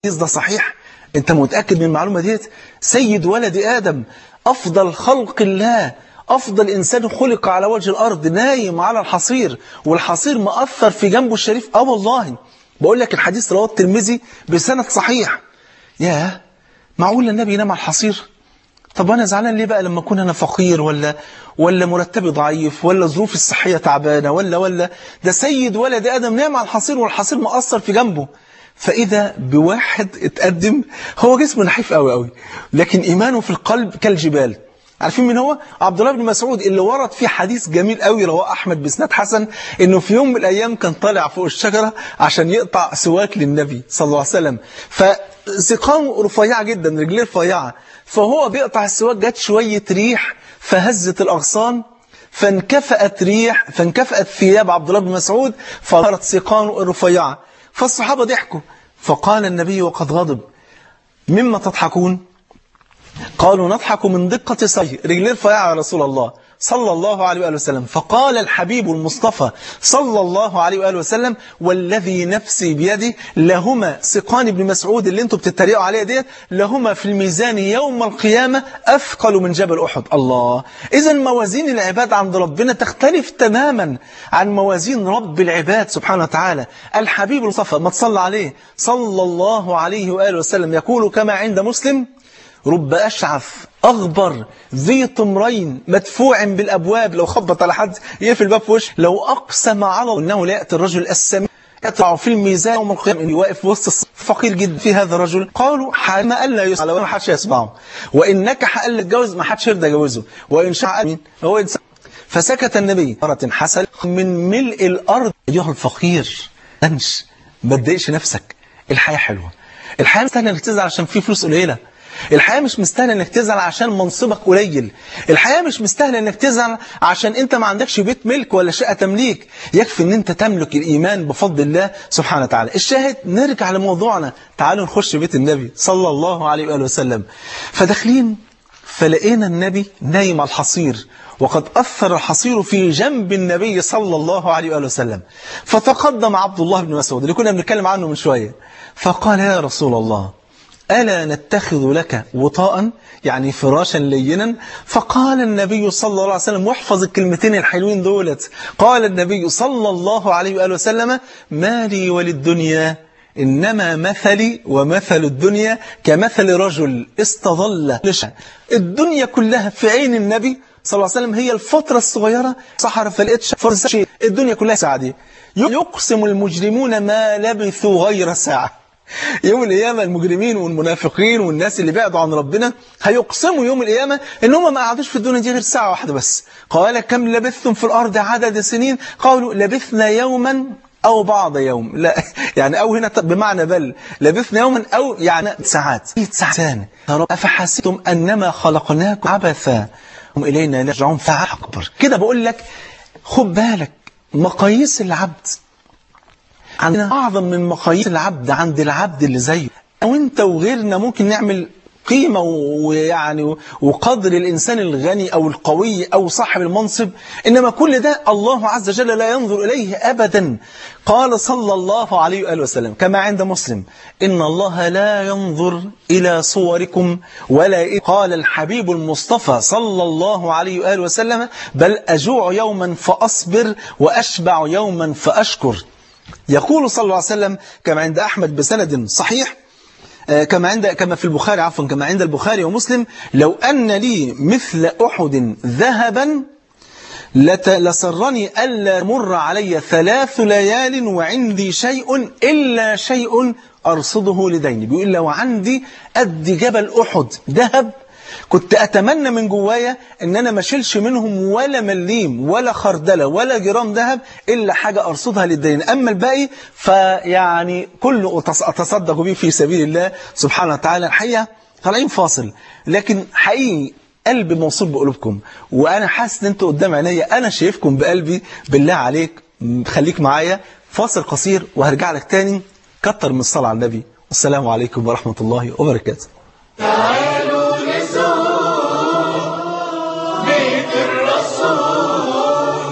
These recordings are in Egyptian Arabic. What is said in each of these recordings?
ده صحيح انت متأكد من المعلومة ديت سيد ولد آدم أفضل خلق الله أفضل إنسان خلق على وجه الأرض نايم على الحصير والحصير مأثر في جنبه الشريف آه والله بقول لك الحديث رواه الترمذي بسند صحيح يا معقول النبي ينام على الحصير طب أنا زعلان ليه بقى لما أكون أنا فقير ولا ولا مرتبي ضعيف ولا ظروفي الصحية تعبانة ولا ولا ده سيد ولد آدم نام على الحصير والحصير مأثر في جنبه فإذا بواحد اتقدم هو جسمه نحيف قوي قوي لكن إيمانه في القلب كالجبال عارفين مين هو؟ عبد الله بن مسعود اللي ورد فيه حديث جميل قوي رواه أحمد بسناد حسن إنه في يوم من الأيام كان طالع فوق الشجرة عشان يقطع سواك للنبي صلى الله عليه وسلم فسقامه رفيعة جدا رجليه رفيعة فهو بيقطع السواك جت شوية ريح فهزت الأغصان فانكفأت ريح فانكفأت ثياب عبد الله بن مسعود فظهرت سقانه الرفيعة فالصحابة ضحكوا فقال النبي وقد غضب مما تضحكون قالوا نضحك من دقة صي رجلين رفيعة يا رسول الله صلى الله عليه وآله وسلم فقال الحبيب المصطفى صلى الله عليه وآله وسلم والذي نفسي بيده لهما سقان ابن مسعود اللي انتم بتتريقوا عليه ديت لهما في الميزان يوم القيامة أثقل من جبل أحد الله إذا موازين العباد عند ربنا تختلف تماما عن موازين رب العباد سبحانه وتعالى الحبيب المصطفى ما تصلى عليه صلى الله عليه وآله وسلم يقول كما عند مسلم رب أشعث أغبر ذي طمرين مدفوع بالأبواب لو خبط على حد يقفل الباب في وشه لو أقسم على أنه لا يأتي الرجل السميع يطلع في الميزان يوم القيامة إنه واقف وسط الصف فقير جدا في هذا الرجل قالوا حال ألا يسأل ولا حدش يسمعه وإن نكح ألا يتجوز ما حدش يرضى يجوزه وإن شاء مين هو إنسان فسكت النبي مرة حسن من ملء الأرض أيها الفقير تنش ما تضايقش نفسك الحياة حلوة الحياة مستاهلة انك تزعل عشان في فلوس قليلة الحياة مش مستاهلة انك تزعل عشان منصبك قليل الحياة مش مستاهلة انك تزعل عشان انت ما عندكش بيت ملك ولا شقة تمليك يكفي ان انت تملك الايمان بفضل الله سبحانه وتعالى الشاهد نرجع لموضوعنا تعالوا نخش بيت النبي صلى الله عليه وآله وسلم فداخلين فلقينا النبي نايم على الحصير وقد أثر الحصير في جنب النبي صلى الله عليه وآله وسلم فتقدم عبد الله بن مسعود اللي كنا بنتكلم عنه من شوية فقال يا رسول الله ألا نتخذ لك وطاء يعني فراشا لينا فقال النبي صلى الله عليه وسلم واحفظ الكلمتين الحلوين دولت قال النبي صلى الله عليه وآله وسلم ما لي وللدنيا إنما مثلي ومثل الدنيا كمثل رجل استظل الدنيا كلها في عين النبي صلى الله عليه وسلم هي الفترة الصغيرة صحر فلقتش فرصة شيء الدنيا كلها ساعة يقسم المجرمون ما لبثوا غير ساعة يوم القيامة المجرمين والمنافقين والناس اللي بعدوا عن ربنا هيقسموا يوم القيامة ان هم ما قعدوش في الدنيا دي غير ساعة واحدة بس قال كم لبثتم في الأرض عدد سنين قالوا لبثنا يوما أو بعض يوم لا يعني أو هنا بمعنى بل لبثنا يوما أو يعني ساعات ساعات أفحسبتم أنما خلقناكم عبثا هم إلينا يرجعون فعال أكبر كده بقول لك خد بالك مقاييس العبد عندنا أعظم من مقاييس العبد عند العبد اللي زيه وانت وغيرنا ممكن نعمل قيمة ويعني وقدر الإنسان الغني أو القوي أو صاحب المنصب إنما كل ده الله عز وجل لا ينظر إليه أبدا قال صلى الله عليه وآله وسلم كما عند مسلم إن الله لا ينظر إلى صوركم ولا قال الحبيب المصطفى صلى الله عليه وآله وسلم بل أجوع يوما فأصبر وأشبع يوما فأشكر يقول صلى الله عليه وسلم كما عند أحمد بسند صحيح كما عند كما في البخاري عفوا كما عند البخاري ومسلم لو أن لي مثل أحد ذهبا لسرني ألا مر علي ثلاث ليال وعندي شيء إلا شيء أرصده لديني بيقول لو عندي قد جبل أحد ذهب كنت أتمنى من جوايا ان انا ما اشيلش منهم ولا مليم ولا خردلة ولا جرام ذهب إلا حاجة أرصدها للدين أما الباقي فيعني كله أتصدق به في سبيل الله سبحانه وتعالى الحقيقة طالعين فاصل لكن حقيقي قلبي موصول بقلوبكم وأنا حاسس ان انتوا قدام عينيا أنا شايفكم بقلبي بالله عليك خليك معايا فاصل قصير وهرجع لك تاني كتر من الصلاة على النبي والسلام عليكم ورحمة الله وبركاته تعالوا نزور بيت الرسول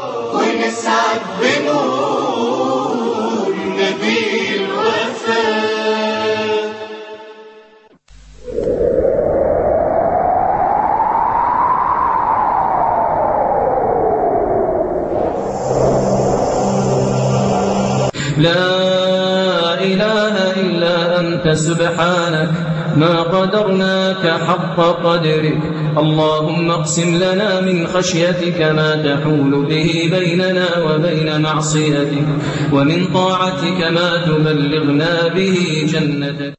ونسعد بنور نبي الوفاء أنت سبحانك ما قدرناك حق قدرك اللهم اقسم لنا من خشيتك ما تحول به بيننا وبين معصيتك ومن طاعتك ما تبلغنا به جنتك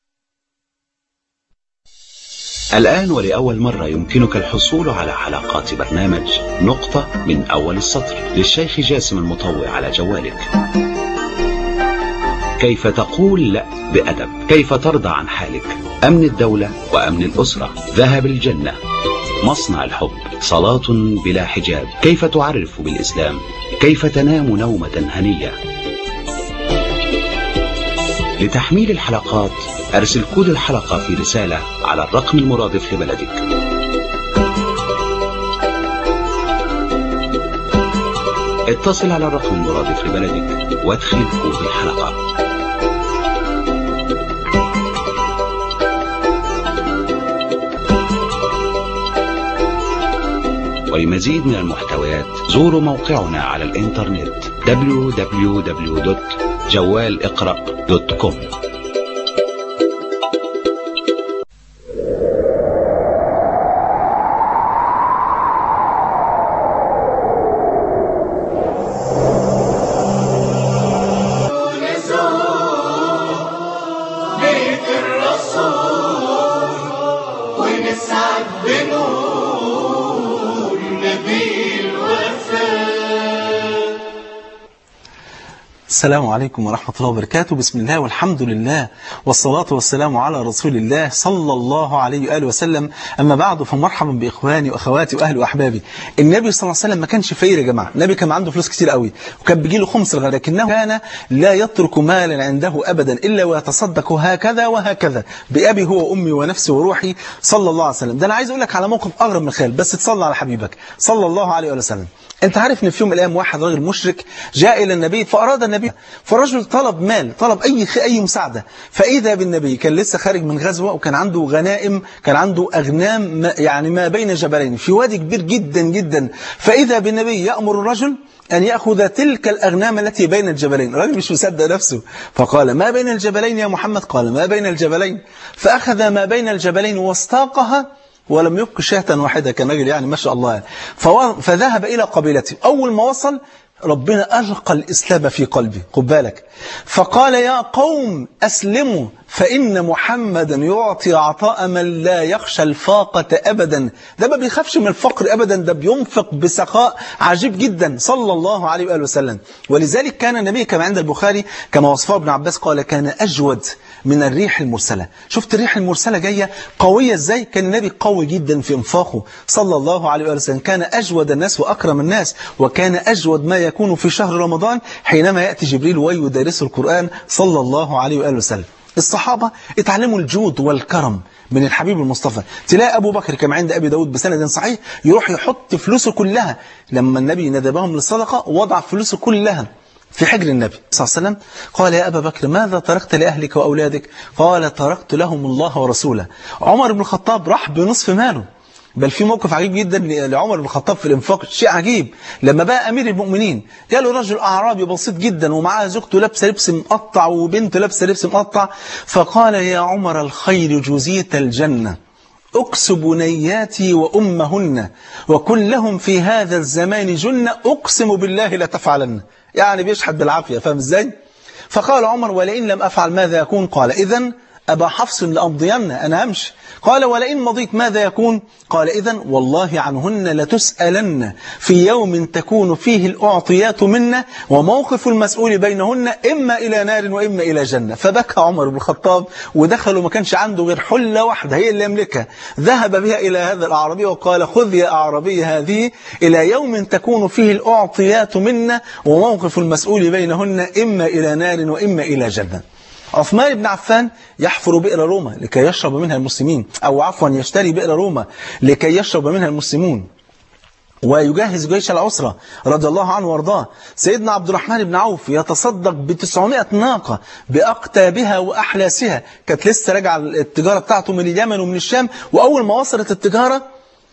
الآن ولأول مرة يمكنك الحصول على حلقات برنامج نقطة من أول السطر للشيخ جاسم المطوع على جوالك كيف تقول لا بأدب كيف ترضى عن حالك أمن الدولة وأمن الأسرة ذهب الجنة مصنع الحب صلاة بلا حجاب كيف تعرف بالإسلام كيف تنام نومة هنية لتحميل الحلقات أرسل كود الحلقة في رسالة على الرقم المرادف لبلدك اتصل على الرقم المرادف لبلدك وادخل كود الحلقة ولمزيد من المحتويات زوروا موقعنا على الانترنت www.جوالإقرأ.com بيت الرسول ونسعد بنور نبي الوفاء السلام عليكم ورحمة الله وبركاته بسم الله والحمد لله والصلاة والسلام على رسول الله صلى الله عليه وآله وسلم أما بعد فمرحبا بإخواني وأخواتي وأهلي وأحبابي النبي صلى الله عليه وسلم ما كانش فقير يا جماعة النبي كان عنده فلوس كتير قوي وكان بيجي له خمس الغد لكنه كان لا يترك مالا عنده أبدا إلا ويتصدق هكذا وهكذا بأبي هو وأمي ونفسي وروحي صلى الله عليه وسلم ده أنا عايز أقول لك على موقف أغرب من الخيال بس تصلى على حبيبك صلى الله عليه وآله وسلم انت عارف ان في يوم من الايام واحد راجل مشرك جاء الى النبي فاراد النبي فرجل طلب مال طلب اي خ- اي مساعده فاذا بالنبي كان لسه خارج من غزوه وكان عنده غنائم كان عنده اغنام ما- يعني ما بين جبلين في وادي كبير جدا جدا فاذا بالنبي يامر الرجل أن يأخذ تلك الأغنام التي بين الجبلين الراجل مش مصدق نفسه فقال ما بين الجبلين يا محمد قال ما بين الجبلين فأخذ ما بين الجبلين واستاقها ولم يبق شاة واحدة كان راجل يعني ما شاء الله فو- فذهب إلى قبيلته أول ما وصل ربنا ألقى الإسلام في قلبي خد بالك فقال يا قوم أسلموا فإن محمدا يعطي عطاء من لا يخشى الفاقة أبدا ده ما بيخافش من الفقر أبدا ده بينفق بسخاء عجيب جدا صلى الله عليه وآله وسلم ولذلك كان النبي كما عند البخاري كما وصفه ابن عباس قال كان أجود من الريح المرسلة شفت الريح المرسلة جاية قوية ازاي كان النبي قوي جدا في انفاقه صلى الله عليه وآله وسلم كان أجود الناس وأكرم الناس وكان أجود ما يكون في شهر رمضان حينما يأتي جبريل ويدرس القرآن صلى الله عليه وآله وسلم الصحابة اتعلموا الجود والكرم من الحبيب المصطفى تلاقي أبو بكر كما عند أبي داود بسند صحيح يروح يحط فلوسه كلها لما النبي ندبهم للصدقة وضع فلوسه كلها في حجر النبي صلى الله عليه وسلم قال يا أبا بكر ماذا تركت لأهلك وأولادك قال تركت لهم الله ورسوله عمر بن الخطاب راح بنصف ماله بل في موقف عجيب جدا لعمر بن الخطاب في الانفاق شيء عجيب لما بقى أمير المؤمنين جاله رجل أعرابي بسيط جدا ومعاه زوجته لابسه لبس مقطع وبنته لابسه لبس مقطع فقال يا عمر الخير جزيت الجنة أكس بنياتي وأمهن وكن لهم في هذا الزمان جنة أقسم بالله لا تفعلن يعني بيشحد بالعافية فاهم ازاي فقال عمر ولئن لم أفعل ماذا يكون قال إذن أبا حفص لأمضين أنا أمشي قال ولئن مضيت ماذا يكون قال إذن والله عنهن لتسألن في يوم تكون فيه الأعطيات منا وموقف المسؤول بينهن إما إلى نار وإما إلى جنة فبكى عمر بن الخطاب ودخل وما كانش عنده غير حلة واحدة هي اللي يملكها ذهب بها إلى هذا الأعرابي وقال خذ يا أعرابي هذه إلى يوم تكون فيه الأعطيات منا وموقف المسؤول بينهن إما إلى نار وإما إلى جنة عثمان بن عفان يحفر بئر روما لكي يشرب منها المسلمين أو عفوا يشتري بئر روما لكي يشرب منها المسلمون ويجهز جيش العسرة رضي الله عنه وارضاه سيدنا عبد الرحمن بن عوف يتصدق ب 900 ناقة بأقتابها وأحلاسها كانت لسه راجعه التجارة بتاعته من اليمن ومن الشام وأول ما وصلت التجارة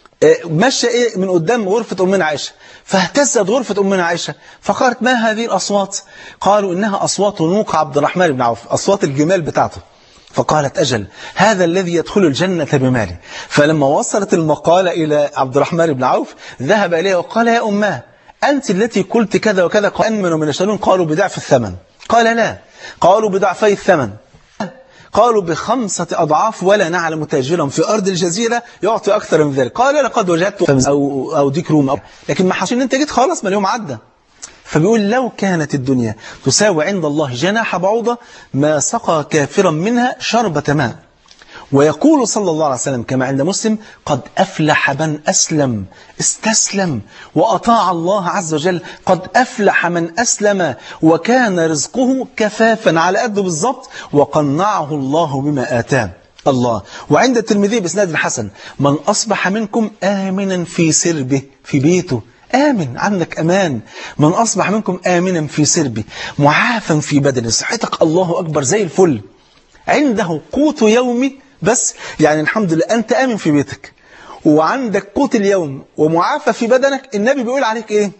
مشى ايه من قدام غرفة أمنا عائشة فاهتزت غرفة أمنا عائشة فقالت ما هذه الأصوات قالوا إنها أصوات نوق عبد الرحمن بن عوف أصوات الجمال بتاعته فقالت أجل هذا الذي يدخل الجنة بماله فلما وصلت المقالة إلى عبد الرحمن بن عوف ذهب إليه وقال يا أماه أنت التي قلت كذا وكذا قال أنمن من الشلون قالوا بضعف الثمن قال لا قالوا بضعفي الثمن قالوا بخمسة أضعاف ولا نعلم تاجرا في أرض الجزيرة يعطي أكثر من ذلك قال لقد وجدت أو, أو ديك روم أو لكن ما حصل أنت جيت خلاص ما اليوم عدى فبيقول لو كانت الدنيا تساوي عند الله جناح بعوضة ما سقى كافرا منها شربة ماء ويقول صلى الله عليه وسلم كما عند مسلم قد أفلح من أسلم استسلم وأطاع الله عز وجل قد أفلح من أسلم وكان رزقه كفافا على قده بالضبط وقنعه الله بما آتاه الله وعند الترمذي بإسناد حسن من أصبح منكم آمنا في سربه في بيته آمن عندك أمان من أصبح منكم آمنا في سربه معافا في بدنه صحتك الله أكبر زي الفل عنده قوت يومي بس يعني الحمد لله أنت آمن في بيتك وعندك قوت اليوم ومعافى في بدنك النبي بيقول عليك إيه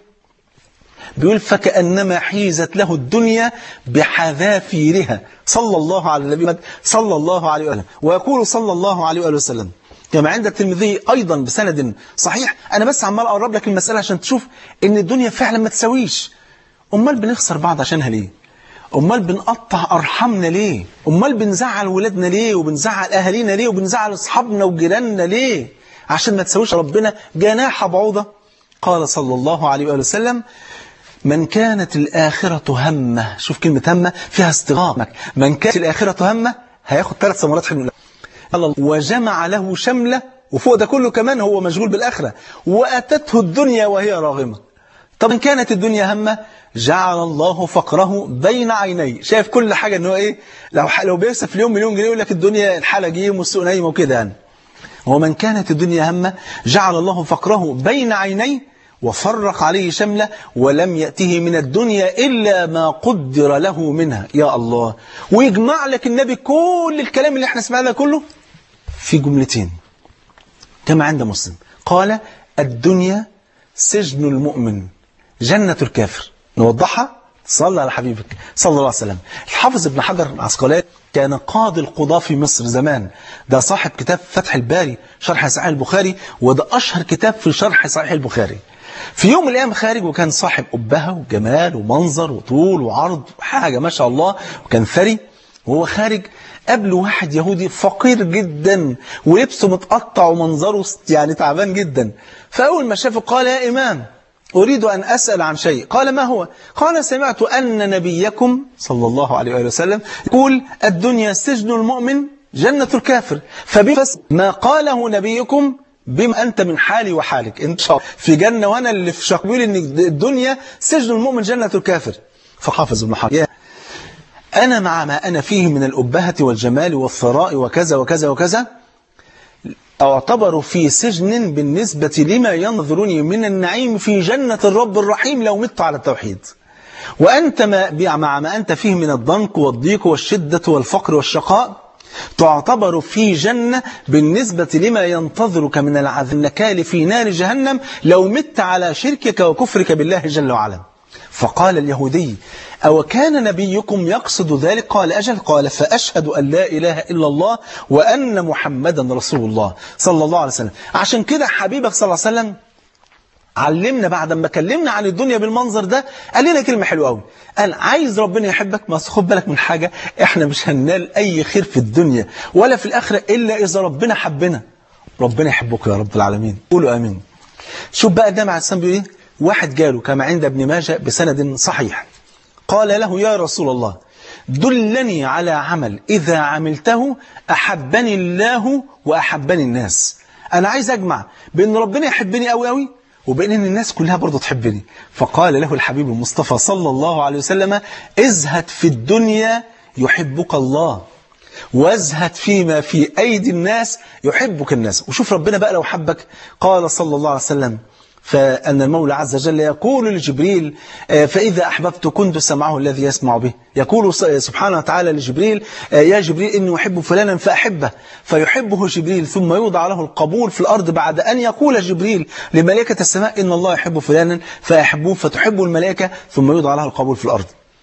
بيقول فكأنما حيزت له الدنيا بحذافيرها صلى الله على النبي صلى الله عليه وسلم ويقول صلى الله عليه وآله وسلم كما عند الترمذي أيضا بسند صحيح أنا بس عمال أقرب لك المسألة عشان تشوف إن الدنيا فعلا ما تساويش أمال بنخسر بعض عشانها ليه أمال بنقطع أرحامنا ليه أمال بنزعل ولادنا ليه وبنزعل أهالينا ليه وبنزعل أصحابنا وجيراننا ليه عشان ما تساويش ربنا جناح بعوضة قال صلى الله عليه وآله وسلم من كانت الآخرة همه شوف كلمة همه فيها استغامك من كانت الآخرة همه هياخد ثلاث ثمرات حلوة وجمع له شملة وفوق ده كله كمان هو مشغول بالآخرة وأتته الدنيا وهي راغمة طب إن كانت الدنيا همه جعل الله فقره بين عينيه شايف كل حاجة ان هو ايه لو لو بيكسب في اليوم مليون جنيه يقول لك الدنيا الحالة جيم والسوق نايمه وكده يعني ومن كانت الدنيا همه جعل الله فقره بين عينيه وفرق عليه شمله ولم يأته من الدنيا إلا ما قدر له منها يا الله ويجمع لك النبي كل الكلام اللي احنا سمعناه كله في جملتين كما عند مسلم قال الدنيا سجن المؤمن جنة الكافر نوضحها صلى على حبيبك صلى الله عليه وسلم الحافظ ابن حجر العسقلاني كان قاضي القضاة في مصر زمان ده صاحب كتاب فتح الباري شرح صحيح البخاري وده أشهر كتاب في شرح صحيح البخاري في يوم من الأيام خارج وكان صاحب أبهة وجمال ومنظر وطول وعرض وحاجة ما شاء الله وكان ثري وهو خارج قبله واحد يهودي فقير جدا ولبسه متقطع ومنظره يعني تعبان جدا فأول ما شافه قال يا إمام أريد أن أسأل عن شيء قال ما هو قال سمعت أن نبيكم صلى الله عليه وآله وسلم يقول الدنيا سجن المؤمن جنة الكافر فبفس ما قاله نبيكم بما أنت من حالي وحالك انت في جنة وأنا اللي في شقبيل أن الدنيا سجن المؤمن جنة الكافر فحافظ ابن حجر أنا مع ما أنا فيه من الأبهة والجمال والثراء وكذا وكذا وكذا أعتبر في سجن بالنسبة لما ينظرني من النعيم في جنة الرب الرحيم لو مت على التوحيد وأنت ما مع ما أنت فيه من الضنك والضيق والشدة والفقر والشقاء تعتبر في جنة بالنسبة لما ينتظرك من العذاب النكال في نار جهنم لو مت على شركك وكفرك بالله جل وعلا فقال اليهودي أو كان نبيكم يقصد ذلك قال أجل قال فأشهد أن لا إله إلا الله وأن محمدا رسول الله صلى الله عليه وسلم عشان كده حبيبك صلى الله عليه وسلم علمنا بعد ما كلمنا عن الدنيا بالمنظر ده قال لنا كلمة حلوة قوي قال عايز ربنا يحبك ما خد بالك من حاجة احنا مش هننال أي خير في الدنيا ولا في الآخرة إلا إذا ربنا حبنا ربنا يحبك يا رب العالمين قولوا آمين شوف بقى النبي عليه السلام بيقول ايه واحد جاله كما عند ابن ماجه بسند صحيح قال له يا رسول الله دلني على عمل إذا عملته أحبني الله وأحبني الناس أنا عايز أجمع بأن ربنا يحبني أوي أوي وبين أن الناس كلها برضه تحبني فقال له الحبيب المصطفى صلى الله عليه وسلم ازهد في الدنيا يحبك الله وازهد فيما في أيدي الناس يحبك الناس وشوف ربنا بقى لو حبك قال صلى الله عليه وسلم فأن المولى عز وجل يقول لجبريل فإذا أحببت كنت سمعه الذي يسمع به يقول سبحانه وتعالى لجبريل يا جبريل إني أحب فلانا فأحبه فيحبه جبريل ثم يوضع له القبول في الأرض بعد أن يقول جبريل لملائكة السماء إن الله يحب فلانا فأحبوه فتحب الملائكة ثم يوضع له القبول في الأرض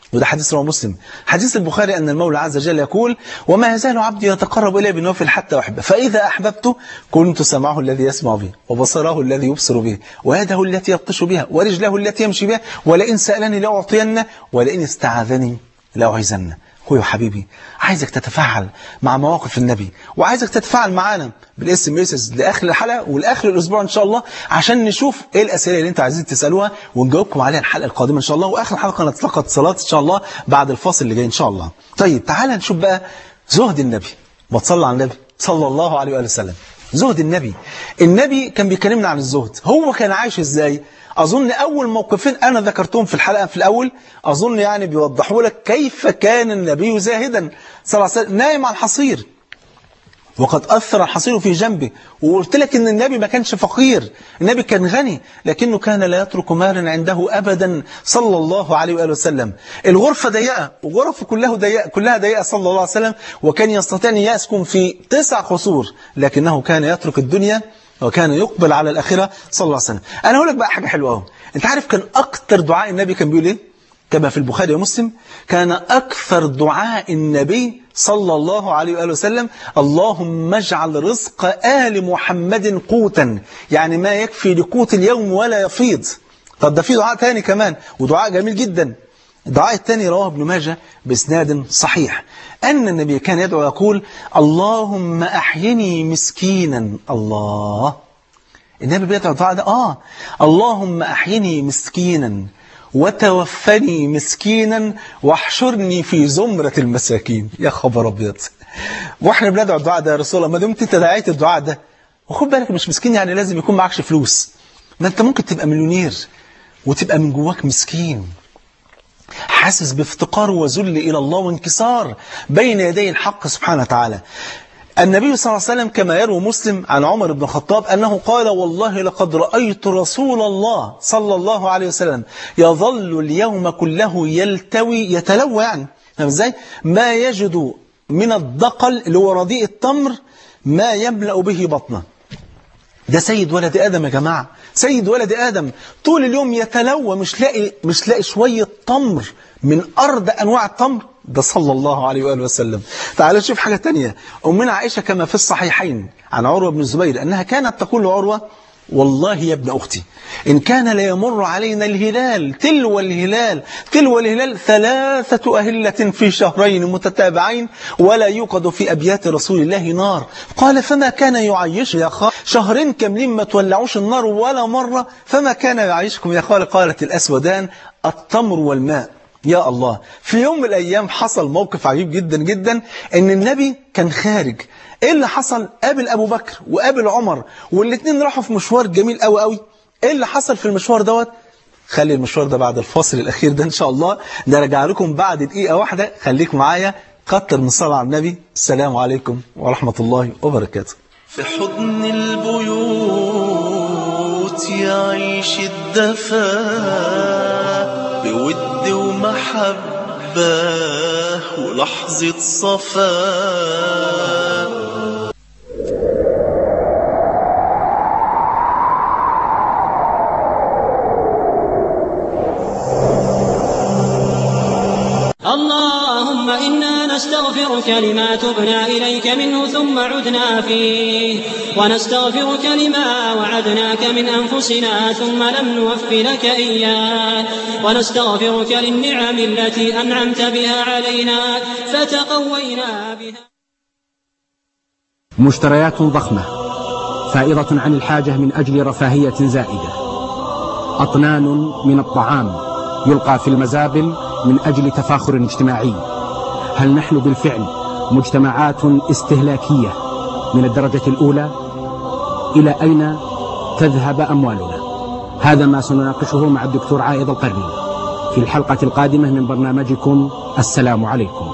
وده حديث رواه مسلم حديث البخاري أن المولى عز وجل يقول وما يزال عبدي يتقرب إلي بنوافل حتى أحبه فإذا أحببته كنت سمعه الذي يسمع به وبصره الذي يبصر به ويده التي يبطش بها ورجله التي يمشي بها ولئن سألني لأعطينه ولئن استعاذني لأعيذنه هو يا حبيبي عايزك تتفاعل مع مواقف النبي وعايزك تتفاعل معانا بالاس ام اس لاخر الحلقه ولاخر الاسبوع ان شاء الله عشان نشوف ايه الاسئله اللي انتوا عايزين تسالوها ونجاوبكم عليها الحلقه القادمه ان شاء الله واخر حلقه نتلقى اتصالات ان شاء الله بعد الفاصل اللي جاي ان شاء الله طيب تعالى نشوف بقى زهد النبي ما تصلى على النبي صلى الله عليه واله وسلم زهد النبي النبي كان بيكلمنا عن الزهد هو كان عايش ازاي أظن أول موقفين أنا ذكرتهم في الحلقة في الأول أظن يعني بيوضحوا لك كيف كان النبي زاهدا صلى الله عليه وسلم نايم على الحصير وقد أثر الحصير في جنبه وقلت لك أن النبي ما كانش فقير النبي كان غني لكنه كان لا يترك مالا عنده أبدا صلى الله عليه وآله وسلم الغرفة ضيقة وغرفه كلها ضيقة كلها ضيقة صلى الله عليه وسلم وكان يستطيع أن يسكن في تسع قصور لكنه كان يترك الدنيا وكان يقبل على الآخرة صلى الله عليه وسلم أنا هقول لك بقى حاجة حلوة أهو أنت عارف كان أكتر دعاء النبي كان بيقول إيه كما في البخاري ومسلم كان أكثر دعاء النبي صلى الله عليه وآله وسلم اللهم اجعل رزق آل محمد قوتا يعني ما يكفي لقوت اليوم ولا يفيض طب ده في دعاء تاني كمان ودعاء جميل جدا الدعاء الثاني رواه ابن ماجه باسناد صحيح أن النبي كان يدعو يقول اللهم أحيني مسكينا الله النبي بيدعو الدعاء ده آه اللهم أحيني مسكينا وتوفني مسكينا واحشرني في زمرة المساكين يا خبر أبيض واحنا بندعو الدعاء ده يا رسول الله ما دمت انت دعيت الدعاء ده وخد بالك مش مسكين يعني لازم يكون معكش فلوس ما انت ممكن تبقى مليونير وتبقى من جواك مسكين حاسس بافتقار وذل إلى الله وانكسار بين يدي الحق سبحانه وتعالى النبي صلى الله عليه وسلم كما يروي مسلم عن عمر بن الخطاب أنه قال والله لقد رأيت رسول الله صلى الله عليه وسلم يظل اليوم كله يلتوي يتلوى يعني فاهم ازاي ما يجد من الدقل اللي هو رديء التمر ما يملأ به بطنه ده سيد ولد آدم يا جماعة سيد ولد آدم طول اليوم يتلوى مش لاقي مش لاقي شوية تمر من أرض أنواع التمر ده صلى الله عليه وآله وسلم تعالوا نشوف حاجة تانية أمنا عائشة كما في الصحيحين عن عروة بن الزبير أنها كانت تقول لعروة والله يا ابن أختي إن كان ليمر علينا الهلال تلو الهلال تلو الهلال ثلاثة أهلة في شهرين متتابعين ولا يوقد في أبيات رسول الله نار قال فما كان يعيش يا خال شهرين كاملين ما تولعوش النار ولا مرة فما كان يعيشكم يا خال قالت الأسودان التمر والماء يا الله في يوم من الأيام حصل موقف عجيب جدا جدا ان النبي كان خارج ايه اللي حصل قابل ابو بكر وقابل عمر والاثنين راحوا في مشوار جميل قوي قوي ايه اللي حصل في المشوار دوت خلي المشوار ده بعد الفاصل الاخير ده ان شاء الله نرجع لكم بعد دقيقه واحده خليك معايا كتر من الصلاه على النبي السلام عليكم ورحمه الله وبركاته في حضن البيوت يعيش الدفا بود ومحبة ولحظة صفا اللهم إنا نستغفرك لما تبنا إليك منه ثم عدنا فيه ونستغفرك لما وعدناك من أنفسنا ثم لم نوف لك إياه ونستغفرك للنعم التي أنعمت بها علينا فتقوينا بها مشتريات ضخمة فائضة عن الحاجة من أجل رفاهية زائدة أطنان من الطعام يلقى في المزابل من أجل تفاخر اجتماعي هل نحن بالفعل مجتمعات استهلاكية من الدرجة الأولى إلى أين تذهب أموالنا هذا ما سنناقشه مع الدكتور عائض القرني في الحلقة القادمة من برنامجكم السلام عليكم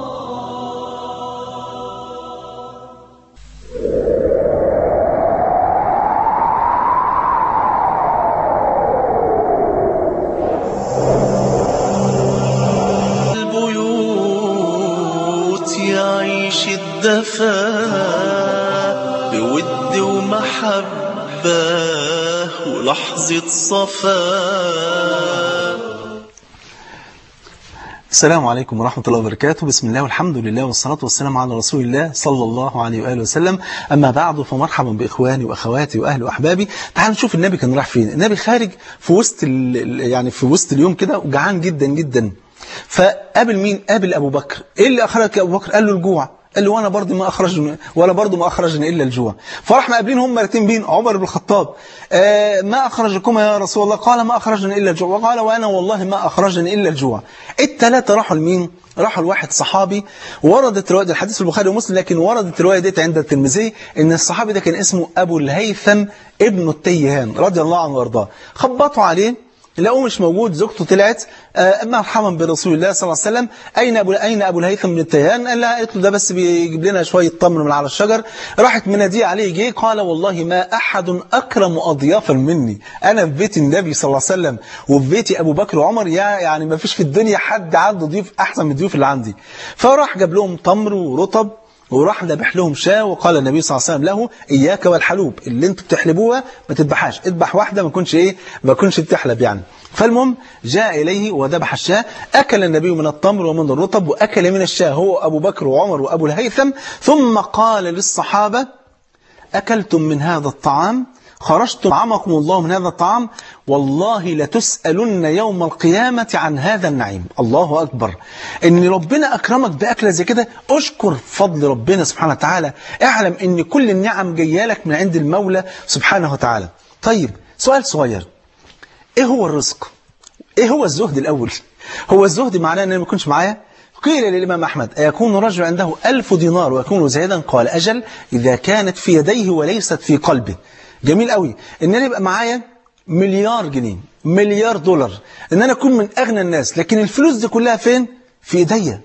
البيوت يعيش الدفا بود ومحبة ولحظة صفا السلام عليكم ورحمة الله وبركاته بسم الله والحمد لله والصلاة والسلام على رسول الله صلى الله عليه وآله وسلم أما بعد فمرحبا بإخواني وأخواتي وأهلي وأحبابي تعالوا نشوف النبي كان راح فين النبي خارج في وسط ال- ال- يعني في وسط اليوم كده وجعان جدا جدا فقابل مين قابل أبو بكر إيه اللي أخرجك يا أبو بكر قال له الجوع قال له وانا برضه ما اخرجني ولا برضه ما اخرجني الا الجوع فراح مقابلين هم مرتين بين عمر بن الخطاب آه ما اخرجكما يا رسول الله قال ما اخرجني الا الجوع وقال وانا والله ما اخرجني الا الجوع الثلاثه راحوا لمين راحوا لواحد صحابي وردت روايه الحديث في البخاري ومسلم لكن وردت الروايه ديت عند الترمذي ان الصحابي ده كان اسمه ابو الهيثم ابن التيهان رضي الله عنه وارضاه خبطوا عليه لقوه مش موجود زوجته طلعت آه، مرحبا برسول الله صلى الله عليه وسلم اين ابو اين ابو الهيثم بن التيهان قال لها قالت له ده بس بيجيب لنا شويه تمر من على الشجر راحت مناديه عليه جه قال والله ما احد اكرم اضيافا مني انا في بيت النبي صلى الله عليه وسلم وفي بيتي ابو بكر وعمر يا يعني ما فيش في الدنيا حد عنده ضيوف احسن من الضيوف اللي عندي فراح جاب لهم تمر ورطب وراح ذبح لهم شاة وقال النبي صلى الله عليه وسلم له إياك والحلوب اللي انتوا بتحلبوها ما تذبحهاش اذبح واحدة ما تكونش ايه ما تكونش بتحلب يعني فالمهم جاء إليه وذبح الشاة أكل النبي من التمر ومن الرطب وأكل من الشاة هو أبو بكر وعمر وأبو الهيثم ثم قال للصحابة أكلتم من هذا الطعام خرجتم عمكم الله من هذا الطعام والله لتسألن يوم القيامة عن هذا النعيم الله أكبر إن ربنا أكرمك بأكلة زي كده أشكر فضل ربنا سبحانه وتعالى اعلم إن كل النعم جايه لك من عند المولى سبحانه وتعالى طيب سؤال صغير إيه هو الرزق إيه هو الزهد الأول هو الزهد معناه أن أنا ما يكونش معايا قيل للإمام أحمد أيكون رجل عنده ألف دينار ويكون زاهدا قال أجل إذا كانت في يديه وليست في قلبه جميل قوي إن أنا يبقى معايا مليار جنيه مليار دولار إن أنا أكون من أغنى الناس لكن الفلوس دي كلها فين في إيديا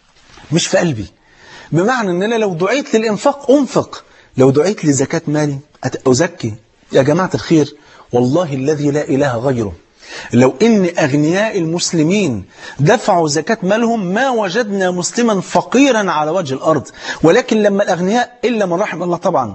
مش في قلبي بمعنى ان انا لو دعيت للانفاق انفق لو دعيت لزكاة مالي أت- ازكي يا جماعة الخير والله الذي لا اله غيره لو ان اغنياء المسلمين دفعوا زكاة مالهم ما وجدنا مسلما فقيرا على وجه الارض ولكن لما الاغنياء الا من رحم الله طبعا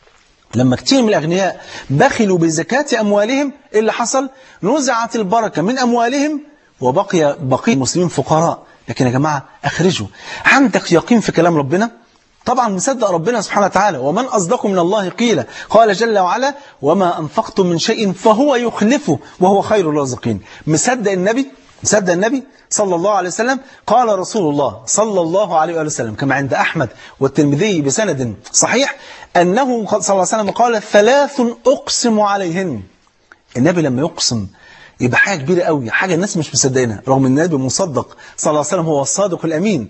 لما كتير من الأغنياء بخلوا بزكاة أموالهم إيه اللي حصل نزعت البركة من أموالهم وبقي بقي المسلمين فقراء لكن يا جماعة أخرجوا عندك يقين في كلام ربنا طبعا مصدق ربنا سبحانه وتعالى ومن أصدق من الله قيل قال جل وعلا وما أنفقتم من شيء فهو يخلفه وهو خير الرازقين مصدق النبي مصدق النبي صلى الله عليه وسلم قال رسول الله صلى الله عليه وآله وسلم كما عند أحمد والترمذي بسند صحيح أنه صلى الله عليه وسلم قال ثلاث أقسم عليهن النبي لما يقسم يبقى حاجة كبيرة قوي حاجة الناس مش مصدقينها رغم ان النبي مصدق صلى الله عليه وسلم هو الصادق الأمين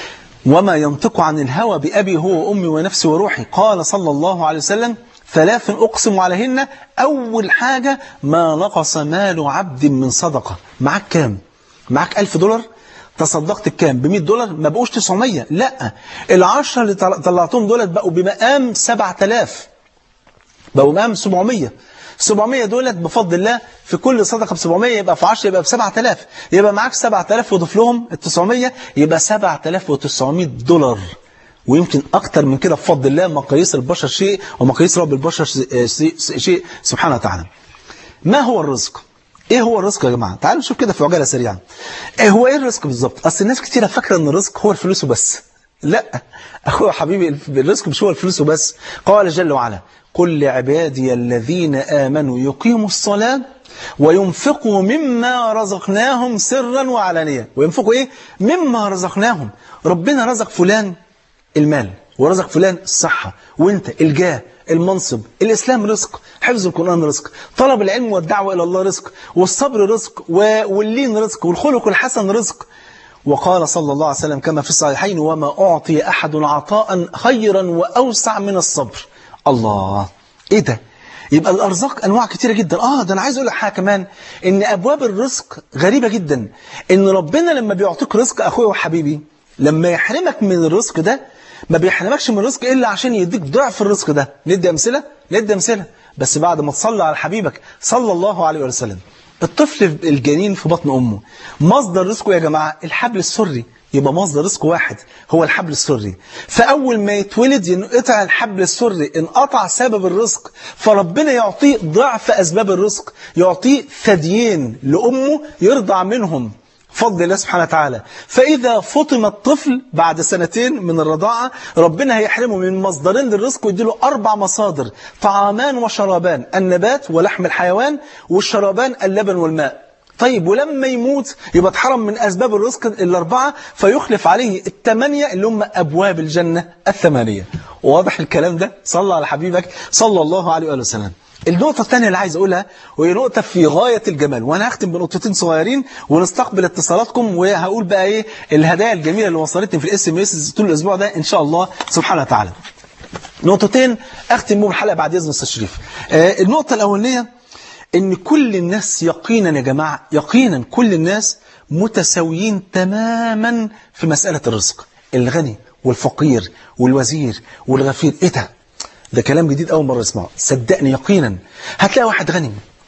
وما ينطق عن الهوى بأبي هو وأمي ونفسي وروحي قال صلى الله عليه وسلم ثلاث أقسم عليهن أول حاجة ما نقص مال عبد من صدقة معاك كام؟ معاك ألف دولار تصدقت بكام؟ ب 100 دولار ما بقوش 900 لا العشرة اللي طل- طلعتهم دولار بقوا بمقام 7000 بقوا مقام 700 700 دولت بفضل الله في كل صدقة ب 700 يبقى في 10 يبقى ب 7000 يبقى معاك 7000 وضيف لهم ال 900 يبقى 7900 دولار ويمكن أكتر من كده بفضل الله مقاييس البشر شيء ومقاييس رب البشر شيء, شيء سبحانه وتعالى ما هو الرزق؟ ايه هو الرزق يا جماعه تعالوا نشوف كده في عجاله سريعه ايه هو ايه الرزق بالظبط اصل الناس كتيره فاكره ان الرزق هو الفلوس وبس لا اخويا حبيبي الرزق مش هو الفلوس وبس قال جل وعلا قل لعبادي الذين امنوا يقيموا الصلاه وينفقوا مما رزقناهم سرا وعلانيه وينفقوا ايه مما رزقناهم ربنا رزق فلان المال ورزق فلان الصحة وانت الجاه المنصب الإسلام رزق حفظ القرآن رزق طلب العلم والدعوة إلى الله رزق والصبر رزق و- واللين رزق والخلق الحسن رزق وقال صلى الله عليه وسلم كما في الصحيحين وما أعطي أحد عطاء خيرا وأوسع من الصبر الله إيه ده يبقى الأرزاق أنواع كتيرة جدا آه ده أنا عايز أقول لك حاجة كمان إن أبواب الرزق غريبة جدا إن ربنا لما بيعطيك رزق أخويا وحبيبي لما يحرمك من الرزق ده ما بيحرمكش من الرزق إلا عشان يديك ضعف الرزق ده ندي أمثلة ندي أمثلة بس بعد ما تصلي على حبيبك صلى الله عليه وسلم الطفل الجنين في بطن أمه مصدر رزقه يا جماعة الحبل السري يبقى مصدر رزق واحد هو الحبل السري فأول ما يتولد ينقطع الحبل السري انقطع سبب الرزق فربنا يعطيه ضعف أسباب الرزق يعطيه ثديين لأمه يرضع منهم فضل الله سبحانه وتعالى فإذا فطم الطفل بعد سنتين من الرضاعة ربنا هيحرمه من مصدرين للرزق ويديله أربع مصادر طعامان وشرابان النبات ولحم الحيوان والشرابان اللبن والماء طيب ولما يموت يبقى اتحرم من أسباب الرزق الأربعة فيخلف عليه الثمانية اللي هم أبواب الجنة الثمانية واضح الكلام ده صلى على حبيبك صلى الله عليه وآله وسلم النقطة الثانية اللي عايز أقولها وهي نقطة في غاية الجمال وأنا هختم بنقطتين صغيرين ونستقبل اتصالاتكم وهقول بقى إيه الهدايا الجميلة اللي وصلتني في الاس ام اس طول الأسبوع ده إن شاء الله سبحانه وتعالى نقطتين أختم بهم الحلقة بعد إذن أستاذ شريف آه النقطة الأولانية إن كل الناس يقينا يا جماعة يقينا كل الناس متساويين تماما في مسألة الرزق الغني والفقير والوزير والغفير إيه ده ده كلام جديد أول مرة اسمعه صدقني يقينا هتلاقي واحد غني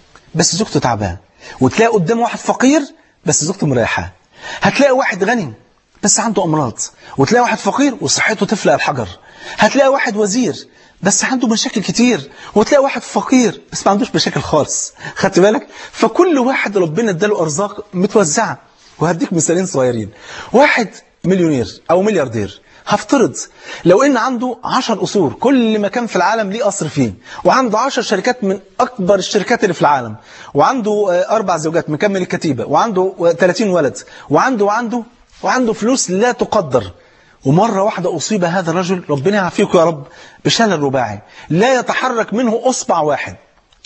بس زوجته تعبان وتلاقي قدامه واحد فقير بس زوجته مريحاه هتلاقي واحد غني بس عنده أمراض وتلاقي واحد فقير وصحته تفلق الحجر هتلاقي واحد وزير بس عنده مشاكل كتير وتلاقي واحد فقير بس ما عندوش مشاكل خالص خدت بالك فكل واحد ربنا اداله أرزاق متوزعة وهديك مثالين صغيرين واحد مليونير أو ملياردير هفترض لو ان عنده 10 قصور كل مكان في العالم ليه قصر فيه وعنده 10 شركات من اكبر الشركات اللي في العالم وعنده اربع زوجات مكمل الكتيبه وعنده 30 ولد وعنده وعنده وعنده فلوس لا تقدر ومرة واحدة أصيب هذا الرجل ربنا يعافيك يا رب بشلل رباعي لا يتحرك منه أصبع واحد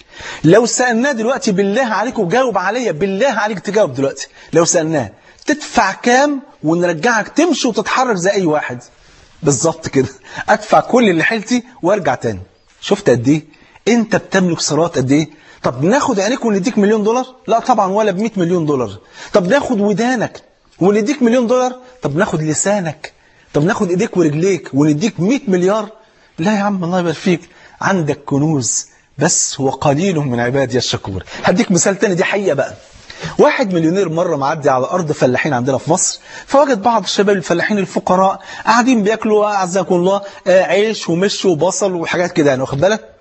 لو سألناه دلوقتي بالله عليك وجاوب عليا بالله عليك تجاوب دلوقتي لو سألناه تدفع كام ونرجعك تمشي وتتحرك زي أي واحد بالظبط كده أدفع كل اللي حيلتي وارجع تاني شفت قد إيه أنت بتملك ثروات قد إيه طب ناخد عينيك ونديك مليون دولار لا طبعا ولا ب 100 مليون دولار طب ناخد ودانك ونديك مليون دولار طب ناخد لسانك طب ناخد ايديك ورجليك ونديك 100 مليار لا يا عم الله يبارك فيك عندك كنوز بس هو قليل من عبادي الشكور هديك مثال تاني دي حقيقة بقى واحد مليونير مرة معدي على أرض فلاحين عندنا في مصر فوجد بعض الشباب الفلاحين الفقراء قاعدين بياكلوا أعزكم الله عيش ومش وبصل وحاجات كده يعني واخد بالك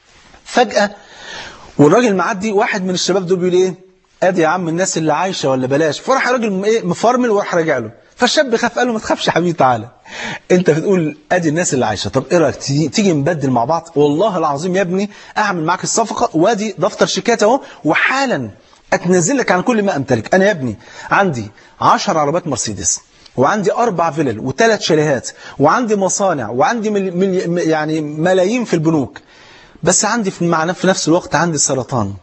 فجأة والراجل معدي واحد من الشباب دول بيقول ايه ادي يا عم الناس اللي عايشة ولا بلاش فراح الراجل ايه مفرمل وراح راجع له فالشاب خاف قال له ما تخافش يا حبيبي تعالى انت بتقول ادي الناس اللي عايشه طب ايه رايك تيجي, تيجي نبدل مع بعض والله العظيم يا ابني اعمل معاك الصفقه وادي دفتر شيكات اهو وحالا اتنزل لك عن كل ما امتلك انا يا ابني عندي 10 عربيات مرسيدس وعندي أربع فيلل وثلاث شاليهات وعندي مصانع وعندي مل مل يعني ملايين في البنوك بس عندي في, مع في نفس الوقت عندي السرطان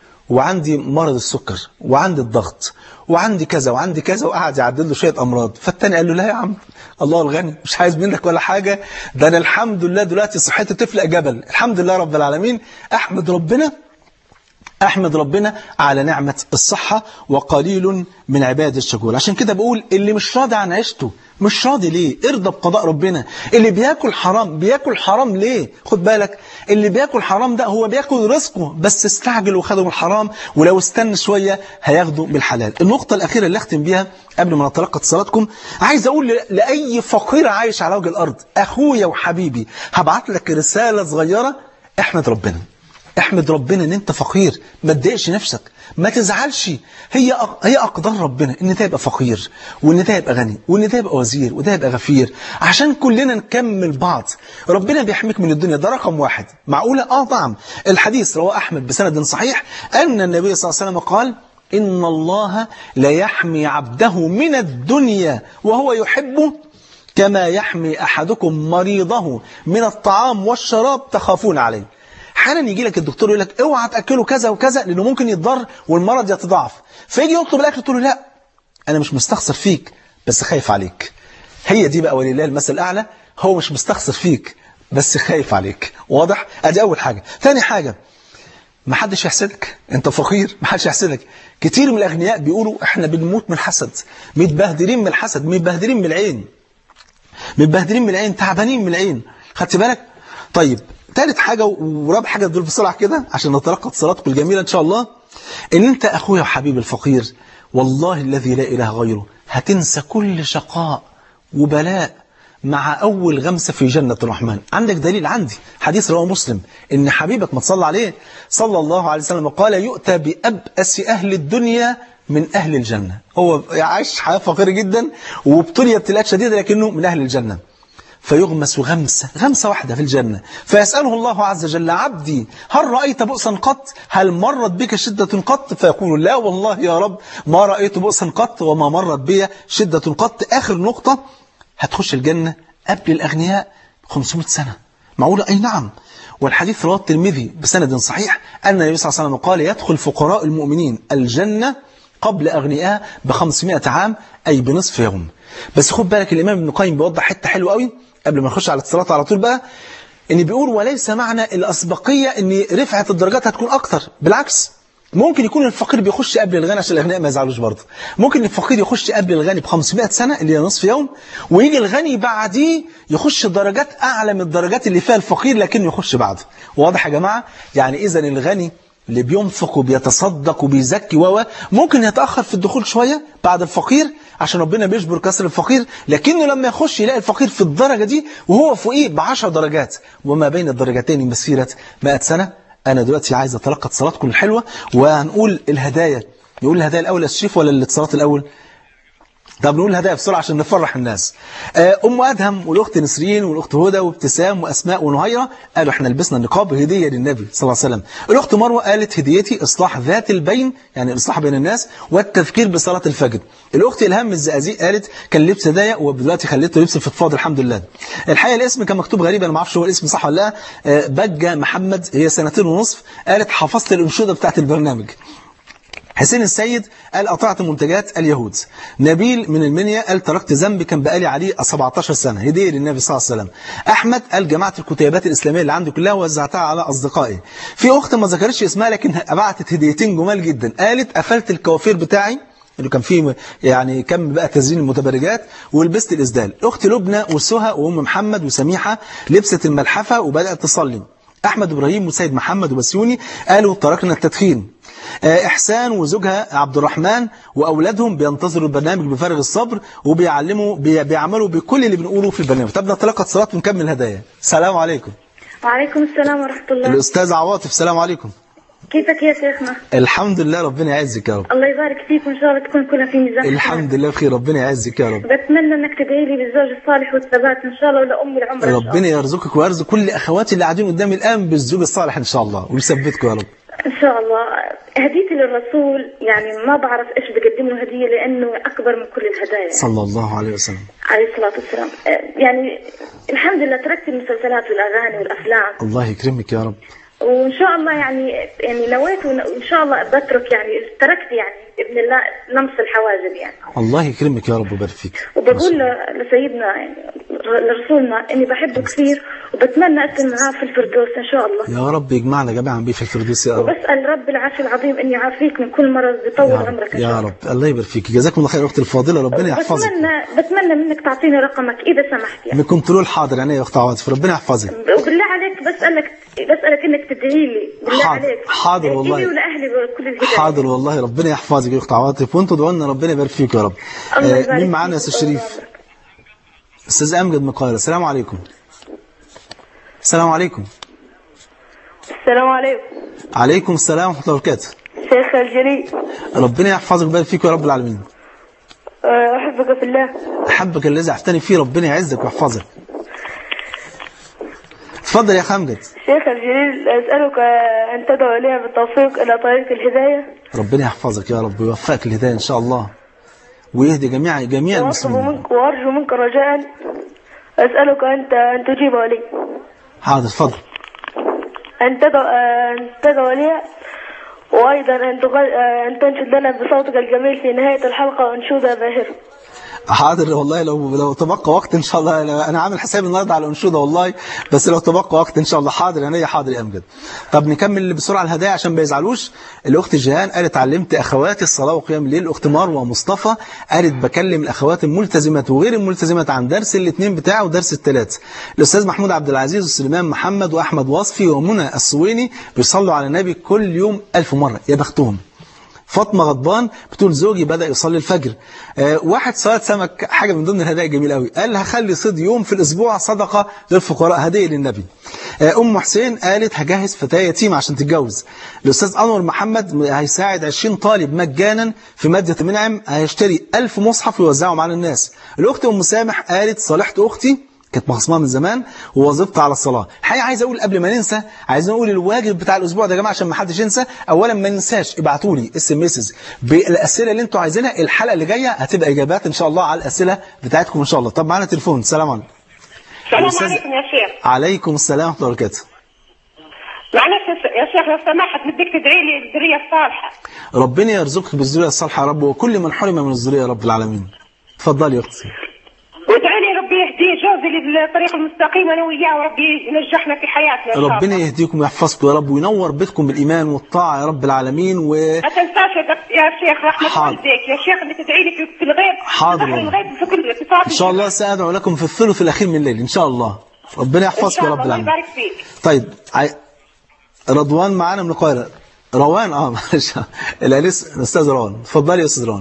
وعندي مرض السكر وعندي الضغط وعندي كذا وعندي كذا وقعد يعدل له شويه امراض فالتاني قال له لا يا عم الله الغني مش عايز منك ولا حاجه ده انا الحمد لله دلوقتي صحتي تفلق جبل الحمد لله رب العالمين احمد ربنا احمد ربنا على نعمة الصحة وقليل من عباد الشكور عشان كده بقول اللي مش راضي عن عيشته مش راضي ليه ارضى بقضاء ربنا اللي بياكل حرام بياكل حرام ليه خد بالك اللي بياكل حرام ده هو بياكل رزقه بس استعجل وخده من الحرام ولو استنى شوية هياخده بالحلال النقطة الأخيرة اللي أختم بيها قبل ما نتلقى اتصالاتكم عايز أقول لأي فقير عايش على وجه الأرض أخويا وحبيبي هبعت لك رسالة صغيرة احمد ربنا احمد ربنا ان انت فقير ما تضايقش نفسك ما تزعلش هي هي اقدار ربنا ان ده يبقى فقير وان ده يبقى غني وان ده يبقى وزير وده يبقى غفير عشان كلنا نكمل بعض ربنا بيحميك من الدنيا ده رقم واحد معقوله اه طبعا الحديث رواه احمد بسند صحيح ان النبي صلى الله عليه وسلم قال ان الله لا يحمي عبده من الدنيا وهو يحبه كما يحمي احدكم مريضه من الطعام والشراب تخافون عليه احيانا يجي لك الدكتور يقول لك اوعى تاكله كذا وكذا لانه ممكن يتضر والمرض يتضاعف فيجي يطلب الاكل تقول له لا انا مش مستخسر فيك بس خايف عليك هي دي بقى ولله المثل الاعلى هو مش مستخسر فيك بس خايف عليك واضح ادي اول حاجه ثاني حاجه ما حدش يحسدك انت فقير ما حدش يحسدك كتير من الاغنياء بيقولوا احنا بنموت من الحسد متبهدلين من الحسد متبهدلين من العين متبهدلين من العين تعبانين من العين خدت بالك طيب ثالث حاجة ورابع حاجة دول بسرعة كده عشان نتلقى اتصالاتكم الجميلة إن شاء الله إن أنت أخويا وحبيبي الفقير والله الذي لا إله غيره هتنسى كل شقاء وبلاء مع أول غمسة في جنة الرحمن عندك دليل عندي حديث رواه مسلم إن حبيبك ما تصلى عليه صلى الله عليه وسلم قال يؤتى بأبأس أهل الدنيا من أهل الجنة هو عاش حياة فقيرة جدا وابتلي ابتلاءات شديدة لكنه من أهل الجنة فيغمس غمسة غمسة واحدة في الجنة فيسأله الله عز وجل عبدي هل رأيت بؤسا قط هل مرت بك شدة قط فيقول لا والله يا رب ما رأيت بؤسا قط وما مرت بي شدة قط آخر نقطة هتخش الجنة قبل الأغنياء 500 سنة معقولة أي نعم والحديث رواه الترمذي بسند صحيح أن النبي صلى الله عليه وسلم قال يدخل فقراء المؤمنين الجنة قبل أغنياء ب 500 عام أي بنصف يوم بس خد بالك الإمام ابن القيم بيوضح حتة حلوة قوي قبل ما نخش على الصلاة على طول بقى ان بيقول وليس معنى الأسبقية ان رفعة الدرجات هتكون أكتر بالعكس ممكن يكون الفقير بيخش قبل الغني عشان الأغنياء ما يزعلوش برضه ممكن الفقير يخش قبل الغني ب 500 سنة اللي هي نصف يوم ويجي الغني بعديه يخش درجات أعلى من الدرجات اللي فيها الفقير لكنه يخش بعده واضح يا جماعة يعني إذا الغني اللي بينفق وبيتصدق وبيزكي و ممكن يتأخر في الدخول شوية بعد الفقير عشان ربنا بيجبر كسر الفقير لكنه لما يخش يلاقي الفقير في الدرجة دي وهو فوقيه بعشر درجات وما بين الدرجتين مسيرة 100 سنة أنا دلوقتي عايز أتلقى اتصالاتكم الحلوة وهنقول الهدايا نقول الهدايا الأول يا الشريف ولا الاتصالات الأول طب نقول الهدايا بسرعة عشان نفرح الناس أم أدهم والأخت نسرين والأخت هدى وابتسام وأسماء ونهيرة قالوا احنا لبسنا النقاب هدية للنبي صلى الله عليه وسلم الأخت مروة قالت هديتي إصلاح ذات البين يعني الإصلاح بين الناس والتذكير بصلاة الفجر الأخت إلهام الزقازيق قالت كان لبس ضيق ودلوقتي خليته لبس فضفاض الحمد لله الحقيقة الاسم كان مكتوب غريب أنا ما اعرفش هو الاسم صح ولا لا بجة محمد هي سنتين ونصف قالت حفظت الأنشودة بتاعت البرنامج حسين السيد قال قطعت منتجات اليهود نبيل من المنيا قال تركت ذنبي كان بقالي عليه 17 سنة هدية للنبي صلى الله عليه وسلم أحمد قال جمعت الكتيبات الإسلامية اللي عندي كلها ووزعتها على أصدقائي في أخت ما ذكرتش اسمها لكن بعتت هديتين جمال جدا قالت قفلت الكوافير بتاعي اللي كان فيه يعني كم بقى تزيين المتبرجات ولبست الإسدال أختي لبنى وسهى وأم محمد وسميحة لبست الملحفة وبدأت تصلي أحمد إبراهيم وسيد محمد وبسيوني قالوا تركنا التدخين إحسان وزوجها عبد الرحمن وأولادهم بينتظروا البرنامج بفارغ الصبر وبيعلموا بي- بيعملوا بكل اللي بنقوله في البرنامج طب نتلقى اتصالات ونكمل الهدايا السلام عليكم وعليكم السلام ورحمة الله الأستاذ عواطف السلام عليكم كيفك يا شيخنا الحمد لله ربنا يعزك يا رب الله يبارك فيك وإن شاء الله تكون كلها في ميزان الحمد لله بخير ربنا يعزك يا رب بتمنى انك تدعي لي بالزوج الصالح والثبات ان شاء الله ولامي العمر إن شاء الله. ربنا يرزقك ويرزق كل أخواتي اللي قاعدين قدامي الآن بالزوج الصالح إن شاء الله ويثبتكم يا رب ان شاء الله هديتي للرسول يعني ما بعرف ايش بقدم له هديه لانه اكبر من كل الهدايا صلى الله عليه وسلم عليه الصلاه والسلام آه، يعني الحمد لله تركت المسلسلات والاغاني والافلام الله يكرمك يا رب وان شاء الله يعني يعني نويت وان شاء الله بترك يعني تركت يعني باذن الله لمس الحواجب يعني الله يكرمك يا رب ويبارك فيك وبقول ل- لسيدنا يعني لرسولنا اني بحبه كثير وبتمنى اكون معاه في الفردوس ان شاء الله يا رب يجمعنا جميعا بيه في الفردوس يا رب وبسال رب العرش العظيم ان يعافيك من كل مرض بيطول يا رب عمرك ان يا شاء الله رب الله يبارك فيك جزاكم الله خير اختي الفاضله ربنا يحفظك بتمنى بتمنى منك تعطيني رقمك اذا سمحت يعني من كنترول حاضر يعني يا اخت عواطف ربنا يحفظك وبالله عليك بسالك بسالك انك تدعي لي بالله حاضر، عليك حاضر ادعي والله. لي ولاهلي بكل الهدايه حاضر والله ربنا يحفظك يا اخت عواطف وانتوا ادعوا لنا ربنا يبارك فيك يا رب الله آه، يبارك مين معانا يا فيك استاذ شريف ويطول عمرك. استاذ امجد من القاهره السلام عليكم السلام عليكم السلام عليكم عليكم السلام ورحمه الله وبركاته شيخ الجليل ربنا يحفظك ويبارك فيك يا رب العالمين أه، أحبك في الله احبك الذي احتني فيه ربنا يعزك ويحفظك اتفضل يا اخ امجد شيخ الجليل أسألك أه، أن تدعو لي بالتوفيق إلى طريق الهداية ربنا يحفظك يا رب ويوفقك الهدايه ان شاء الله ويهدي جميع جميع وأطلب المسلمين منك وأرجو منك رجاء أسألك أنت أن تجيب لي حاضر اتفضل أن تدعو أه، أن تدعو لي وأيضا أن تغ... أه، أن تنشد لنا بصوتك الجميل في نهاية الحلقة أنشودة باهرة حاضر والله لو لو تبقى وقت ان شاء الله لو- انا عامل حسابي النهارده على الانشوده والله بس لو تبقى وقت ان شاء الله حاضر يعني حاضر يا امجد طب نكمل بسرعه الهدايا عشان ما يزعلوش الاخت جيهان قالت علمت اخواتي الصلاه وقيام الليل الاخت مروه ومصطفى قالت بكلم الاخوات الملتزمات وغير الملتزمات عن درس الاثنين بتاعه ودرس الثلاث الاستاذ محمود عبد العزيز وسليمان محمد واحمد وصفي ومنى السويني بيصلوا على النبي كل يوم ألف مره يا بختهم فاطمه غضبان بتقول زوجي بدأ يصلي الفجر آه واحد صياد سمك حاجة من ضمن الهدايا جميل قوي قال هخلي صيد يوم في الأسبوع صدقة للفقراء هدية للنبي آه، ام حسين قالت هجهز فتاه يتيمه عشان تتجوز الاستاذ انور محمد هيساعد 20 طالب مجانا في ماده المنعم هيشتري 1000 مصحف ويوزعهم على الناس الاخت ام سامح قالت صالحت اختي كانت مخصمها من زمان ووظيفتها على الصلاه الحقيقه عايز اقول قبل ما ننسى عايزين نقول الواجب بتاع الاسبوع ده يا جماعه عشان ما حدش ينسى اولا ما ننساش ابعتوا لي اس ام اس بالاسئله اللي انتوا عايزينها الحلقه اللي جايه هتبقى اجابات ان شاء الله على الاسئله بتاعتكم ان شاء الله طب معانا تليفون السلام عليكم السلام الأستاذ- عليكم يا شيخ عليكم السلام ورحمه الله وبركاته معلش يا شيخ لو سمحت بدك تدعي لي الذريه الصالحه ربنا يرزقك بالذريه الصالحه يا رب وكل من حرم من الذريه يا رب العالمين اتفضلي يا اختي وادعي لي ربي يهديه جوزي للطريق المستقيم انا وياه وربي ينجحنا في حياتنا إن شاء ربنا الله. يهديكم ويحفظكم يا رب وينور بيتكم بالايمان والطاعه يا رب العالمين و ما تنساش يا دك- يا شيخ رحمه حاضر. والديك يا شيخ انك تدعي لي في- في الغيب حاضر في والله. الغيب في كل اتصال ان شاء الله سادعو لكم في الثلث الاخير من الليل ان شاء الله ربنا ان يحفظكم شاء يا الله رب الله العالمين يبارك فيك طيب عي... رضوان معانا من القاهره روان اه معلش الانس الاستاذ روان اتفضلي يا استاذ روان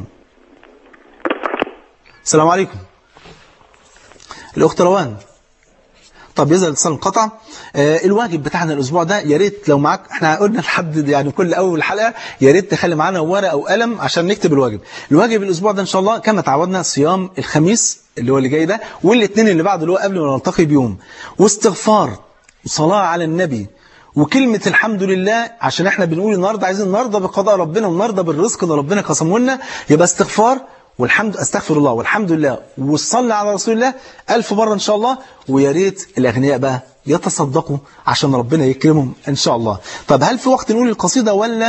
السلام عليكم الاخت روان طب يزال الاتصال انقطع آه الواجب بتاعنا الاسبوع ده يا ريت لو معاك احنا قلنا لحد يعني كل اول حلقه يا ريت تخلي معانا ورقه او قلم عشان نكتب الواجب الواجب الاسبوع ده ان شاء الله كما تعودنا صيام الخميس اللي هو اللي جاي ده والاثنين اللي بعده اللي هو قبل ما نلتقي بيوم واستغفار وصلاه على النبي وكلمة الحمد لله عشان احنا بنقول النهاردة عايزين نرضى بقضاء ربنا ونرضى بالرزق اللي ربنا قسمه لنا يبقى استغفار والحمد استغفر الله والحمد لله وصلي على رسول الله ألف مرة إن شاء الله ويا ريت الأغنياء بقى يتصدقوا عشان ربنا يكرمهم إن شاء الله طب هل في وقت نقول القصيدة ولا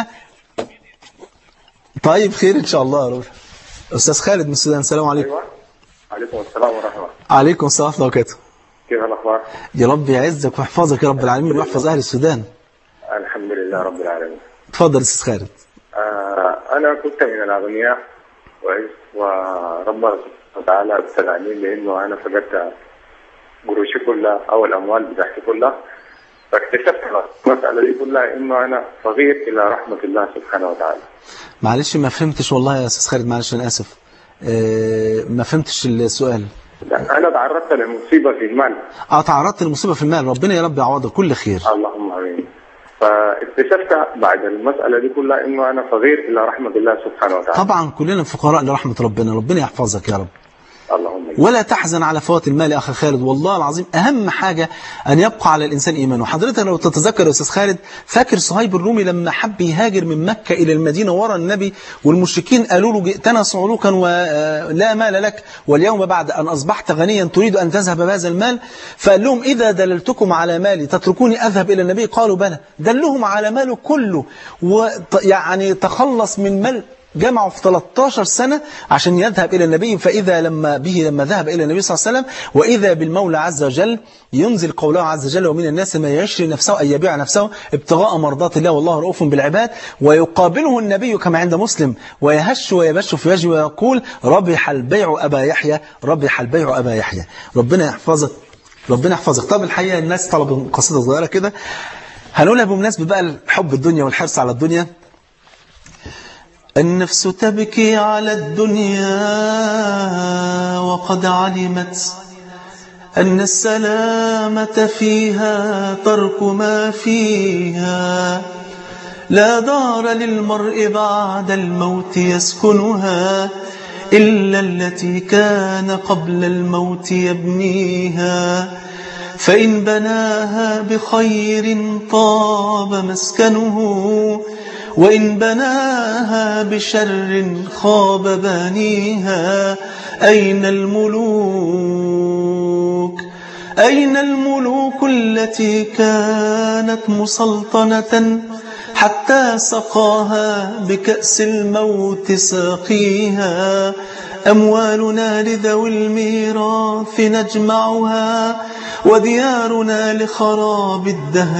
طيب خير إن شاء الله يا رب أستاذ خالد من السودان السلام عليكم ايوه عليكم السلام ورحمه الله عليكم السلام ورحمة الله وبركاته كيف الاخبار؟ يا رب يعزك ويحفظك يا رب العالمين ويحفظ أهل السودان الحمد لله رب العالمين اتفضل يا أستاذ خالد آه انا كنت من الاغنياء كويس وربنا سبحانه وتعالى ابتلاني بانه انا فقدت قروشي كلها او الاموال بتاعتي كلها فاكتشفت المساله دي كلها انه انا فقير الى رحمه الله سبحانه وتعالى معلش ما فهمتش والله يا أستاذ خالد معلش أنا آسف آه، ما فهمتش السؤال لا، انا تعرضت لمصيبه في المال اه تعرضت لمصيبة في المال ربنا يا رب يعوضك كل خير اللهم امين فاكتشفت بعد المساله دي كلها انه انا فقير الى رحمه الله سبحانه وتعالى طبعا كلنا فقراء لرحمة ربنا ربنا يحفظك يا رب اللهم امين ولا تحزن على فوات المال يا أخي خالد والله العظيم أهم حاجة أن يبقى على الإنسان إيمانه حضرتك لو تتذكر يا أستاذ خالد فاكر صهيب الرومي لما حب يهاجر من مكة إلى المدينة ورا النبي والمشركين قالوا له جئتنا صعلوكا ولا مال لك واليوم بعد أن أصبحت غنيا تريد أن تذهب بهذا المال فقال لهم إذا دللتكم على مالي تتركوني أذهب إلى النبي قالوا بلى دلهم على ماله كله ويعني تخلص من مال جمعوا في 13 سنة عشان يذهب إلى النبي فإذا لما به لما ذهب إلى النبي صلى الله عليه وسلم وإذا بالمولى عز وجل ينزل قوله عز وجل ومن الناس ما يشري نفسه أن يبيع نفسه ابتغاء مرضات الله والله رؤوف بالعباد ويقابله النبي كما عند مسلم ويهش ويبش في وجهه ويقول ربح البيع أبا يحيى ربح البيع أبا يحيى ربنا يحفظك ربنا يحفظك طب الحقيقة الناس طلبوا قصيدة صغيرة كده هنقولها بمناسبة بقى حب الدنيا والحرص على الدنيا النفس تبكي على الدنيا وقد علمت أن السلامة فيها ترك ما فيها لا دار للمرء بعد الموت يسكنها إلا التي كان قبل الموت يبنيها فإن بناها بخير طاب مسكنه وإن بناها بشر خاب بانيها أين الملوك أين الملوك التي كانت مسلطنة حتى سقاها بكأس الموت ساقيها أموالنا لذوي الميراث نجمعها وديارنا لخراب الدهر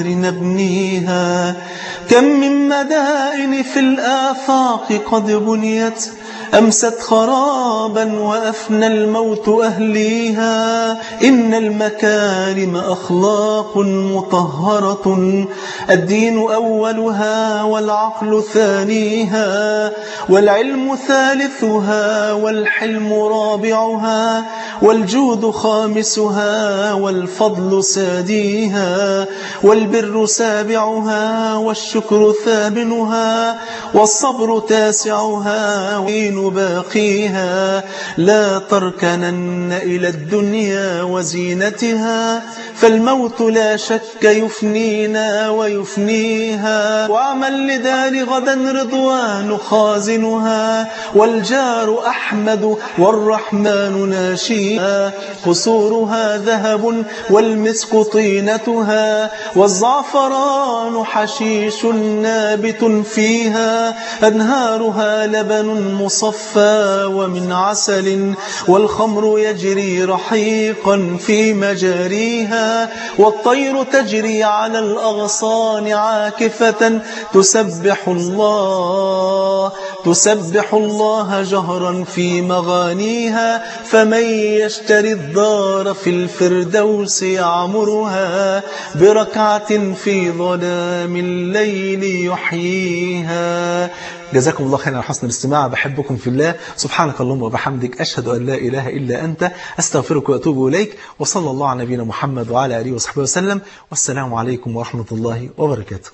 نبنيها كم من مدائن في الآفاق قد بنيت أمست خرابا وأفنى الموت أهليها إن المكارم أخلاق مطهرة الدين أولها والعقل ثانيها والعلم ثالثها والحلم رابعها والجود خامسها والفضل ساديها والبر سابعها والشكر ثامنها والصبر تاسعها وين باقيها لا تركنن إلى الدنيا وزينتها فالموت لا شك يفنينا ويفنيها واعمل لدار غدا رضوان خازنها والجار أحمد والرحمن ناشيها قصورها ذهب والمسك طينتها والزعفران حشيش نابت فيها أنهارها لبن مصفى ومن عسل والخمر يجري رحيقا في مجاريها والطير تجري على الأغصان عاكفة تسبح الله تسبح الله جهرا في مغانيها فمن يشتري الدار في الفردوس يعمرها بركعة في ظلام الليل يحييها جزاكم الله خيرا على حسن الاستماع بحبكم في الله سبحانك اللهم وبحمدك أشهد أن لا إله إلا أنت أستغفرك وأتوب إليك وصلى الله على نبينا محمد وعلى آله وصحبه وسلم والسلام عليكم ورحمة الله وبركاته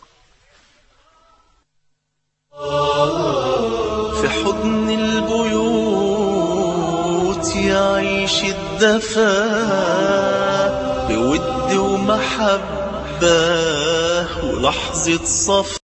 في حضن البيوت يعيش الدفا بود ومحبة ولحظة صف